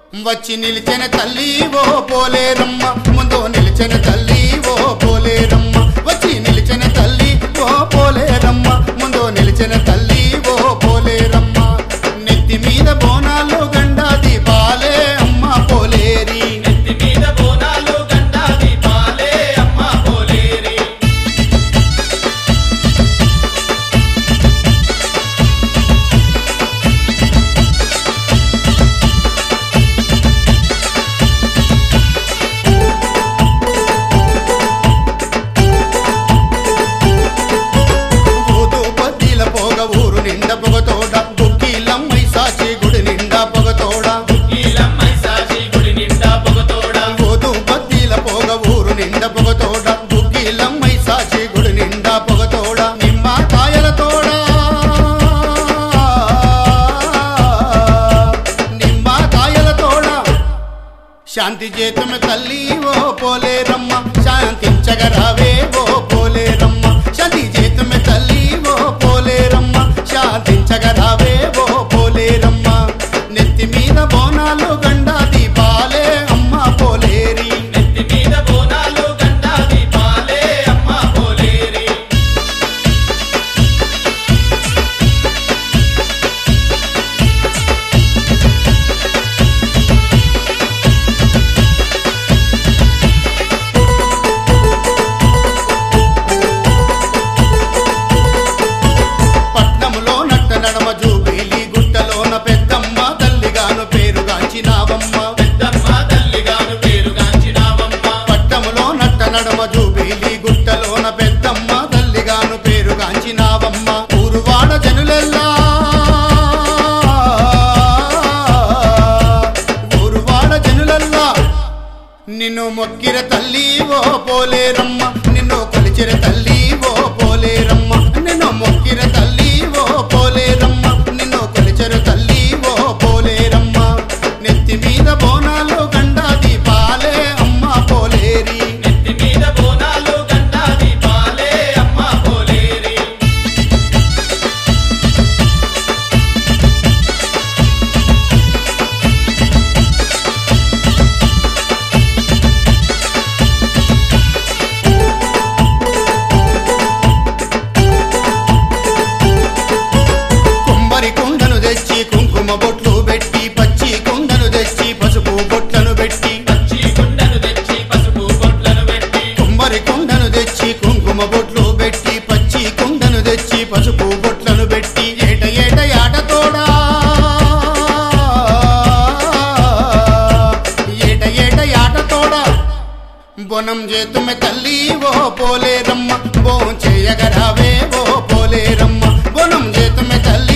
వచ్చి నిలిచిన తల్లి ఓ పోలేరమ్మ ముందు నిలిచిన తల్లి ఓ పోలేరమ్మ వచ్చి నిలిచిన తల్లి ఓ పోలేరమ్మ ముందు నిలిచిన తల్లి ఓ పోలేరమ్మ నెత్తి మీద బోనాలు గండా దీపాలే అమ్మ పోలేరి నెత్తి మీద బోనాలు గండా దీపాలే అమ్మ పోలేరి ఊదు బద్దీల పొగ ఊరు నిండా పొగతోడ బుక్కీలమ్మై సాచి గుడి నిండా పొగతోడ ఈలమ్మై సాచి గుడి నిండా పొగతోడా ఊదు బద్దీల పొగ ఊరు నిండా పొగతోడ బుక్కీలమ్మై సాచి గుడి నిండా పొగతోడ నిమ్మ కాయల తోడ నిమ్మ కాయల తోడ శాంతి చేతుమ తల్లి ఓ పోలేరమ్మ శాంతించగరావే ఓ పోలేరమ్మ శాంతి చేతుమ తల్లి ఓ పోలేరమ్మ శాంతించగరావే ఓ పోలేరమ్మ నెత్తి మీద బోనాలు గండా దీపాలే అమ్మ పోలేరి నెత్తి మీద బోనాలు గండా దీపాలే అమ్మ పోలేరి పట్నములో నట్ట నడమ జూబిలి గుట్టలోన పెద్దమ్మ తల్లిగాను పేరుగాంచినావమ్మ పెద్దమ్మ తల్లిగాను పేరుగాంచినావమ్మ పట్టములో నట్ట నడమ జూబిలి గుట్టలోన పెద్దమ్మ తల్లిగాను పేరుగాంచినావమ్మ ఊరువాడ జనులెల్లా ఊరువాడ జనులెల్లా నిన్ను మొక్కిర తల్లి ఓ పోలేరమ్మ నిన్ను కొలిచిర తల్లి ఓ పోలేరమ్మ నిన్ను మొక్కిర తల్లి ఓ పోలేరమ్మ నిన్ను కొలిచిర తల్లి ఓ పోలేరమ్మ నెత్తి మీద బోనాలు గండా దీపాలే అమ్మ పోలేరి నెత్తి మీద బోనాలు గండా దీపాలే అమ్మ పోలేరి కుంభరి కుండను తెచ్చి కుంకుమ బొట్లు పెట్టి పచ్చి కుండను తెచ్చి పసుపు బొట్లను పెట్టి పచ్చి గుండెను తెచ్చి పసుపు బొట్లను పెట్టి కుంభరి కుండను తెచ్చి కుంకుమ బొట్లు పెట్టి పచ్చి కుండను తెచ్చి పసుపు బొట్లను పెట్టి ఏట ఏట ఆటతోడా ఏట ఏట ఆటతోడా బొనం చేతుమె తల్లి ఓ పోలేరమ్మ బో చేయగరావే ఓ పోలేరమ్మ బొనం చేతుమె తల్లి